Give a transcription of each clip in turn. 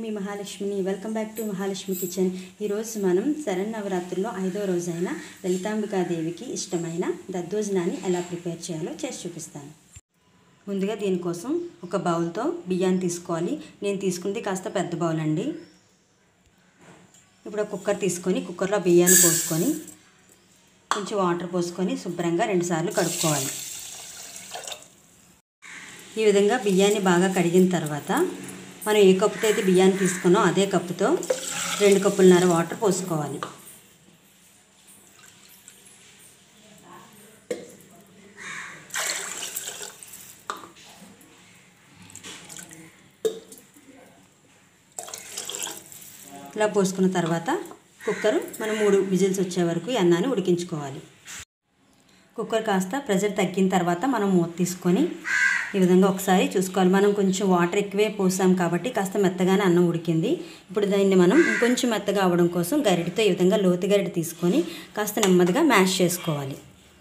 మీ మహాలక్ష్మిని welcome back to Mahalakshmi kitchen ఈరోజు మనం శరన్నవరాత్రుల్లో ఐదో రోజైన లలితాంబికాదేవికి ఇష్టమైన దద్దోజనాన్ని ఎలా ప్రిపేర్ చేయాలో చేసి చూపిస్తాను ముందుగా దీనికోసం ఒక బౌల్తో బియ్యాన్ని తీసుకోవాలి నేను తీసుకుంది కాస్త పెద్ద బౌల్ అండి ఇప్పుడు ఒక కుక్కర్ తీసుకొని కుక్కర్లో బియ్యాన్ని పోసుకొని కొంచెం వాటర్ పోసుకొని శుభ్రంగా రెండుసార్లు కడుక్కోవాలి ఈ విధంగా బియ్యాన్ని బాగా కడిగిన తర్వాత మనం ఏ కప్పుతో అయితే బియ్యాన్ని తీసుకున్నామో అదే కప్పుతో రెండు కప్పులన్నర వాటర్ పోసుకోవాలి ఇలా పోసుకున్న తర్వాత కుక్కర్ మనం మూడు విజిల్స్ వచ్చే వరకు ఈ అన్నాన్ని ఉడికించుకోవాలి కుక్కర్ కాస్త ప్రెజర్ తగ్గిన తర్వాత మనం మూత తీసుకొని ఈ విధంగా ఒకసారి చూసుకోవాలి మనం కొంచెం వాటర్ ఎక్కువే పోసాం కాబట్టి కాస్త మెత్తగానే అన్నం ఉడికింది ఇప్పుడు దాన్ని మనం ఇంకొంచెం మెత్తగా అవ్వడం కోసం గరిటతో ఈ విధంగా లోతు గరిట తీసుకొని కాస్త నెమ్మదిగా మ్యాష్ చేసుకోవాలి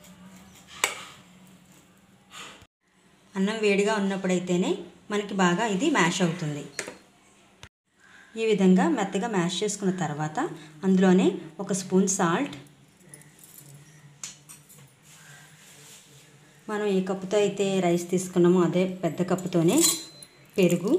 అన్నం వేడిగా ఉన్నప్పుడైతేనే మనకి బాగా ఇది మ్యాష్ అవుతుంది ఈ విధంగా మెత్తగా మ్యాష్ చేసుకున్న తర్వాత అందులోనే ఒక స్పూన్ సాల్ట్ మనం ఏ కప్పుతో అయితే రైస్ తీసుకున్నామో అదే పెద్ద కప్పుతోనే పెరుగు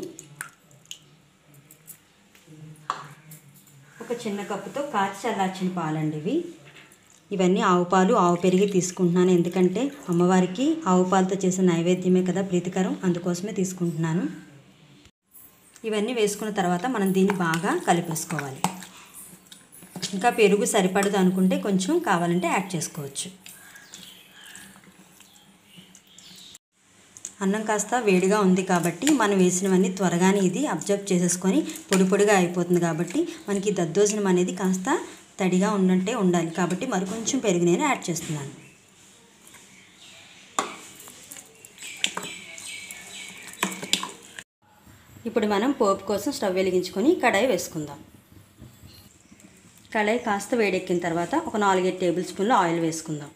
ఒక చిన్న కప్పుతో కాచి చల్లార్చిన పాలండి ఇవి ఇవన్నీ ఆవు పాలు ఆవు పెరిగి తీసుకుంటున్నాను ఎందుకంటే అమ్మవారికి ఆవు పాలతో చేసిన నైవేద్యమే కదా ప్రీతికరం అందుకోసమే తీసుకుంటున్నాను ఇవన్నీ వేసుకున్న తర్వాత మనం దీన్ని బాగా కలిపేసుకోవాలి ఇంకా పెరుగు సరిపడదు అనుకుంటే కొంచెం కావాలంటే యాడ్ చేసుకోవచ్చు అన్నం కాస్త వేడిగా ఉంది కాబట్టి మనం వేసినవన్నీ త్వరగానే ఇది అబ్జర్వ్ చేసేసుకొని పొడి పొడిగా అయిపోతుంది కాబట్టి మనకి దద్దోజనం అనేది కాస్త తడిగా ఉన్నట్టే ఉండాలి కాబట్టి మరి కొంచెం పెరుగు నేను యాడ్ చేస్తున్నాను ఇప్పుడు మనం పోపు కోసం స్టవ్ వెలిగించుకొని కడాయి వేసుకుందాం కడాయి కాస్త వేడెక్కిన తర్వాత ఒక నాలుగైదు టేబుల్ స్పూన్లు ఆయిల్ వేసుకుందాం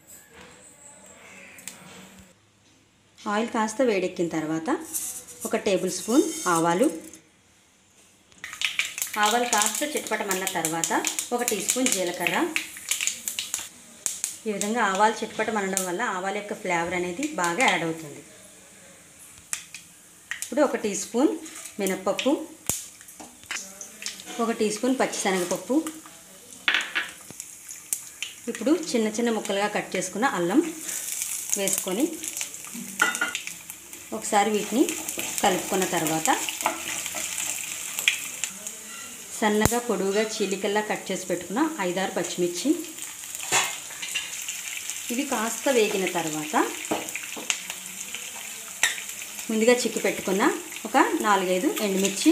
ఆయిల్ కాస్త వేడెక్కిన తర్వాత ఒక టేబుల్ స్పూన్ ఆవాలు ఆవాలు కాస్త చిట్పటమన్న తర్వాత ఒక టీ స్పూన్ జీలకర్ర ఈ విధంగా ఆవాలు చిట్పటమనడం వల్ల ఆవాల యొక్క ఫ్లేవర్ అనేది బాగా యాడ్ అవుతుంది ఇప్పుడు ఒక టీ స్పూన్ మినప్పప్పు ఒక టీ స్పూన్ పచ్చిశనగపప్పు ఇప్పుడు చిన్న చిన్న ముక్కలుగా కట్ చేసుకున్న అల్లం వేసుకొని ఒకసారి వీటిని కలుపుకున్న తర్వాత సన్నగా పొడువుగా చీలికల్లా కట్ చేసి పెట్టుకున్న ఐదారు పచ్చిమిర్చి ఇవి కాస్త వేగిన తర్వాత ముందుగా చిక్కి పెట్టుకున్న ఒక నాలుగైదు ఎండుమిర్చి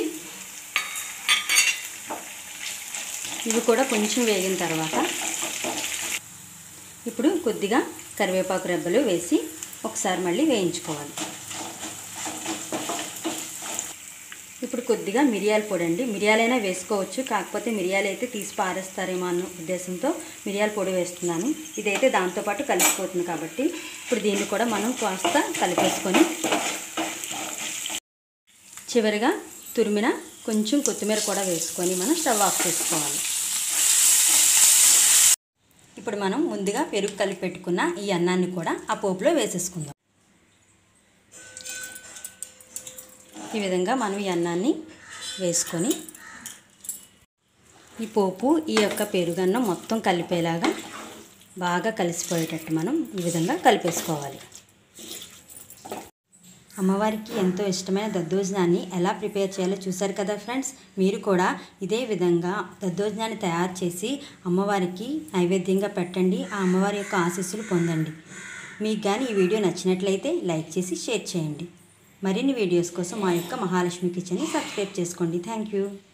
ఇవి కూడా కొంచెం వేగిన తర్వాత ఇప్పుడు కొద్దిగా కరివేపాకు రెబ్బలు వేసి ఒకసారి మళ్ళీ వేయించుకోవాలి ఇప్పుడు కొద్దిగా మిరియాల పొడి అండి మిరియాలైనా వేసుకోవచ్చు కాకపోతే మిరియాలు అయితే తీసి పారేస్తారేమో అన్న ఉద్దేశంతో మిరియాల పొడి వేస్తున్నాను ఇదైతే దాంతోపాటు కలిసిపోతుంది కాబట్టి ఇప్పుడు దీన్ని కూడా మనం కాస్త కలిపేసుకొని చివరిగా తురిమిన కొంచెం కొత్తిమీర కూడా వేసుకొని మనం స్టవ్ ఆఫ్ చేసుకోవాలి ఇప్పుడు మనం ముందుగా పెరుగు కలిపి పెట్టుకున్న ఈ అన్నాన్ని కూడా ఆ పోపులో వేసేసుకుందాం ఈ విధంగా మనం ఈ అన్నాన్ని వేసుకొని ఈ పోపు ఈ యొక్క పెరుగన్నం మొత్తం కలిపేలాగా బాగా కలిసిపోయేటట్టు మనం ఈ విధంగా కలిపేసుకోవాలి అమ్మవారికి ఎంతో ఇష్టమైన దద్దోజనాన్ని ఎలా ప్రిపేర్ చేయాలో చూశారు కదా ఫ్రెండ్స్ మీరు కూడా ఇదే విధంగా దద్దోజనాన్ని తయారు చేసి అమ్మవారికి నైవేద్యంగా పెట్టండి ఆ అమ్మవారి యొక్క ఆశీస్సులు పొందండి మీకు కానీ ఈ వీడియో నచ్చినట్లయితే లైక్ చేసి షేర్ చేయండి మరిన్ని వీడియోస్ కోసం మా యొక్క మహాలక్ష్మి కిచెన్ని సబ్స్క్రైబ్ చేసుకోండి థ్యాంక్ యూ